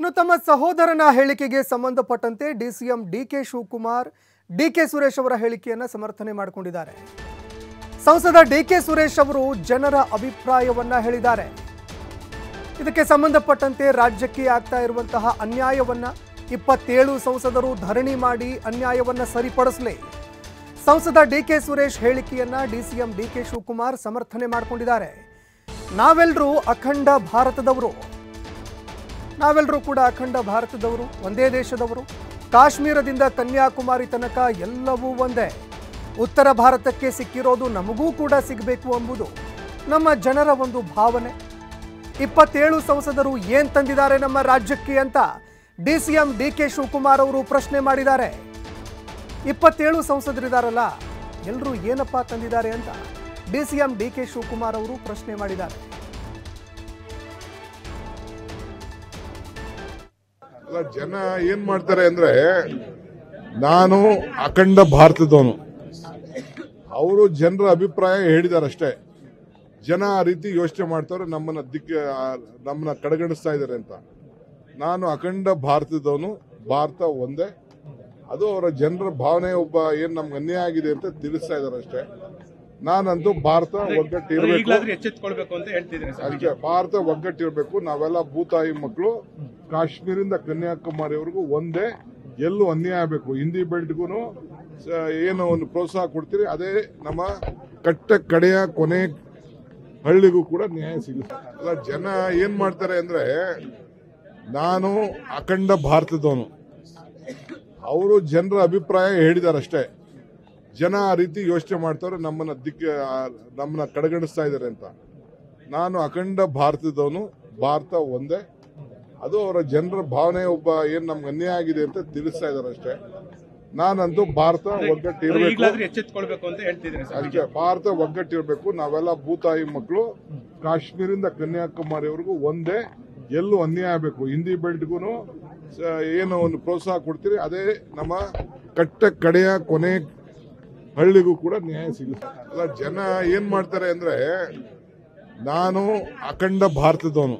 ಇನ್ನು ತಮ್ಮ ಸಹೋದರನ ಹೇಳಿಕೆಗೆ ಸಂಬಂಧಪಟ್ಟಂತೆ DCM DK Shivakumar DK Suresh ಅವರ ಹೇಳಿಕೆಯನ್ನ ಸಮರ್ಥನೆ ಮಾಡಿಕೊಂಡಿದ್ದಾರೆ ಸಂಸದ ಡಿಕೆ ಸುರೇಶ್ ಅವರು ಜನರ ಅಭಿಪ್ರಾಯವನ್ನ ಹೇಳಿದ್ದಾರೆ ಇದಕ್ಕೆ ಸಂಬಂಧಪಟ್ಟಂತೆ ರಾಜ್ಯಕ್ಕೆ ಆಗ್ತಾ ಇರುವಂತಹ ಅನ್ಯಾಯವನ್ನ ಇಪ್ಪತ್ತೇಳು ಸಂಸದರು ಧರಣಿ ಮಾಡಿ ಅನ್ಯಾಯವನ್ನ ಸರಿಪಡಿಸಲಿ ಸಂಸದ ಡಿಕೆ ಸುರೇಶ್ ಹೇಳಿಕೆಯನ್ನ ಡಿಸಿಎಂ ಡಿಕೆ ಶಿವಕುಮಾರ್ ಸಮರ್ಥನೆ ಮಾಡಿಕೊಂಡಿದ್ದಾರೆ ನಾವೆಲ್ಲರೂ ಅಖಂಡ ಭಾರತದವರು ನಾವೆಲ್ಲರೂ ಕೂಡ ಅಖಂಡ ಭಾರತದವರು ಒಂದೇ ದೇಶದವರು ಕಾಶ್ಮೀರದಿಂದ ಕನ್ಯಾಕುಮಾರಿ ತನಕ ಎಲ್ಲವೂ ಒಂದೇ ಉತ್ತರ ಭಾರತಕ್ಕೆ ಸಿಕ್ಕಿರೋದು ನಮಗೂ ಕೂಡ ಸಿಗಬೇಕು ಎಂಬುದು ನಮ್ಮ ಜನರ ಒಂದು ಭಾವನೆ ಇಪ್ಪತ್ತೇಳು ಸಂಸದರು ಏನ್ ತಂದಿದ್ದಾರೆ ನಮ್ಮ ರಾಜ್ಯಕ್ಕೆ ಅಂತ D C M D K Shivakumar ಅವರು ಪ್ರಶ್ನೆ ಮಾಡಿದ್ದಾರೆ ಇಪ್ಪತ್ತೇಳು ಸಂಸದರಿದಾರಲ್ಲ ಎಲ್ಲರೂ ಏನಪ್ಪ ತಂದಿದ್ದಾರೆ ಅಂತ D C M D K Shivakumar ಅವರು ಪ್ರಶ್ನೆ ಮಾಡಿದ್ದಾರೆ ಅಲ್ಲ ಜನ ಏನ್ ಮಾಡ್ತಾರೆ ಅಂದ್ರೆ ನಾನು ಅಖಂಡ ಭಾರತದವನು ಅವರು ಜನರ ಅಭಿಪ್ರಾಯ ಹೇಳಿದಾರಷ್ಟೇ ಜನ ಆ ರೀತಿ ಯೋಚನೆ ಮಾಡ್ತಾರೆ ನಮ್ಮನ್ನ ದಿಕ್ಕ ಆ, ನಮ್ಮನ್ನ ಕಡೆಗಣಿಸ್ತಾ ಇದ್ದಾರೆ ಅಂತ ನಾನು ಅಖಂಡ ಭಾರತದವನು ಭಾರತ ಒಂದೇ ಅದು ಅವರ ಜನರ ಭಾವನೆ ಒಬ್ಬ ಏನ್ ನಮ್ಗೆ ಅನ್ಯಾಯ ಆಗಿದೆ ಅಂತ ತಿಳಿಸ್ತಾ ಇದ್ದಾರೆ ಅಷ್ಟೇ ನಾನಂತೂ ಭಾರತ ಒಗ್ಗಟ್ಟು ಇರಬೇಕು ಈಗಲಾದ್ರೂ ಎಚ್ಚೆತ್ಕೊಳ್ಬೇಕು ಅಂತ ಹೇಳ್ತಿದ್ದೀನಿ ಸರ್ ಅದಕ್ಕೆ ಭಾರತ ಒಗ್ಗಟ್ಟಿರ್ಬೇಕು ನಾವೆಲ್ಲ ಭೂತಾಯಿ ಮಕ್ಕಳು ಕಾಶ್ಮೀರಿಂದ ಕನ್ಯಾಕುಮಾರಿವರೆಗೂ ಒಂದೇ ಎಲ್ಲೂ ಅನ್ಯಾಯ ಆಗಬೇಕು ಹಿಂದಿ ಬೆಲ್ಟ್ಗೂ ಏನು ಒಂದು ಪ್ರೋತ್ಸಾಹ ಕೊಡ್ತೀರಿ ಅದೇ ನಮ್ಮ ಕಟ್ಟ ಕಡೆಯ ಕೊನೆ ಹಳ್ಳಿಗೂ ಕೂಡ ನ್ಯಾಯ ಸಿಗುತ್ತೆ ಅಲ್ಲ ಜನ ಏನ್ ಮಾಡ್ತಾರೆ ಅಂದ್ರೆ ನಾನು ಅಖಂಡ ಭಾರತದವನು ಅವರು ಜನರ ಅಭಿಪ್ರಾಯ ಹೇಳಿದಾರಷ್ಟೇ ಜನ ಆ ರೀತಿ ಯೋಚನೆ ಮಾಡ್ತಾರೆ ನಮ್ಮನ್ನ ದಿಕ್ಕ ಆ, ನಮ್ಮನ್ನ ಕಡೆಗಣಿಸ್ತಾ ಇದ್ದಾರೆ ಅಂತ ನಾನು ಅಖಂಡ ಭಾರತದವನು ಭಾರತ ಒಂದೇ ಅದು ಅವರ ಜನರ ಭಾವನೆ ಒಬ್ಬ ಏನ್ ನಮ್ಗೆ ಅನ್ಯಾಯ ಆಗಿದೆ ಅಂತ ತಿಳಿಸ್ತಾ ಇದ್ದಾರೆ ಅಷ್ಟೇ ನಾನಂತೂ ಭಾರತ ಒಗ್ಗಟ್ಟು ಇರಬೇಕು ಈಗಲಾದ್ರೂ ಎಚ್ಚೆತ್ಕೊಳ್ಬೇಕು ಅಂತ ಹೇಳ್ತಿದ್ದೀನಿ ಸರ್ ಅದಕ್ಕೆ ಭಾರತ ಒಗ್ಗಟ್ಟಿರ್ಬೇಕು ನಾವೆಲ್ಲ ಭೂತಾಯಿ ಮಕ್ಕಳು ಕಾಶ್ಮೀರಿಂದ ಕನ್ಯಾಕುಮಾರಿವರೆಗೂ ಒಂದೇ ಎಲ್ಲೂ ಅನ್ಯಾಯ ಆಗಬೇಕು ಹಿಂದಿ ಬೆಲ್ಟ್ಗೂ ಏನು ಒಂದು ಪ್ರೋತ್ಸಾಹ ಕೊಡ್ತೀರಿ ಅದೇ ನಮ್ಮ ಕಟ್ಟ ಕಡೆಯ ಕೊನೆ ಹಳ್ಳಿಗೂ ಕೂಡ ನ್ಯಾಯ ಸಿಗುತ್ತೆ ಅಲ್ಲ ಜನ ಏನ್ ಮಾಡ್ತಾರೆ ಅಂದ್ರೆ ನಾನು ಅಖಂಡ ಭಾರತದವನು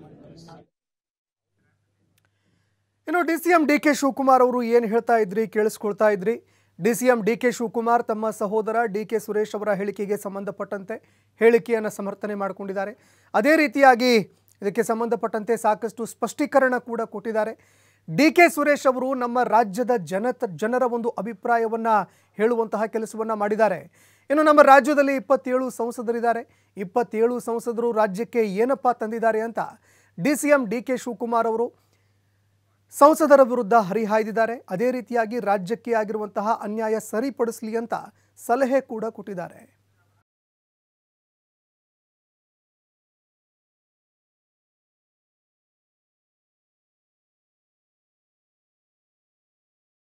ಇನ್ನು D C M D K Shivakumar ಅವರು ಏನು ಹೇಳ್ತಾ ಇದ್ರಿ ಕೇಳಿಸ್ಕೊಳ್ತಾ ಇದ್ರಿ D C M D K Shivakumar ತಮ್ಮ ಸಹೋದರ ಡಿ ಕೆ ಸುರೇಶ್ ಅವರ ಹೇಳಿಕೆಗೆ ಸಂಬಂಧಪಟ್ಟಂತೆ ಹೇಳಿಕೆಯನ್ನು ಸಮರ್ಥನೆ ಮಾಡಿಕೊಂಡಿದ್ದಾರೆ ಅದೇ ರೀತಿಯಾಗಿ ಇದಕ್ಕೆ ಸಂಬಂಧಪಟ್ಟಂತೆ ಸಾಕಷ್ಟು ಸ್ಪಷ್ಟೀಕರಣ ಕೂಡ ಕೊಟ್ಟಿದ್ದಾರೆ ಡಿ ಕೆ ಸುರೇಶ್ ಅವರು ನಮ್ಮ ರಾಜ್ಯದ ಜನತ ಜನರ ಒಂದು ಅಭಿಪ್ರಾಯವನ್ನು ಹೇಳುವಂತಹ ಕೆಲಸವನ್ನು ಮಾಡಿದ್ದಾರೆ ಇನ್ನು ನಮ್ಮ ರಾಜ್ಯದಲ್ಲಿ ಇಪ್ಪತ್ತೇಳು ಸಂಸದರಿದ್ದಾರೆ ಇಪ್ಪತ್ತೇಳು ಸಂಸದರು ರಾಜ್ಯಕ್ಕೆ ಏನಪ್ಪ ತಂದಿದ್ದಾರೆ ಅಂತ D C M D K Shivakumar ಅವರು ಸಂಸದರ ವಿರುದ್ಧ ಹರಿಹಾಯ್ದಿದ್ದಾರೆ ಅದೇ ರೀತಿಯಾಗಿ ರಾಜ್ಯಕ್ಕೆ ಆಗಿರುವಂತಹ ಅನ್ಯಾಯ ಸರಿಪಡಿಸಲಿ ಅಂತ ಸಲಹೆ ಕೂಡ ಕೊಟ್ಟಿದ್ದಾರೆ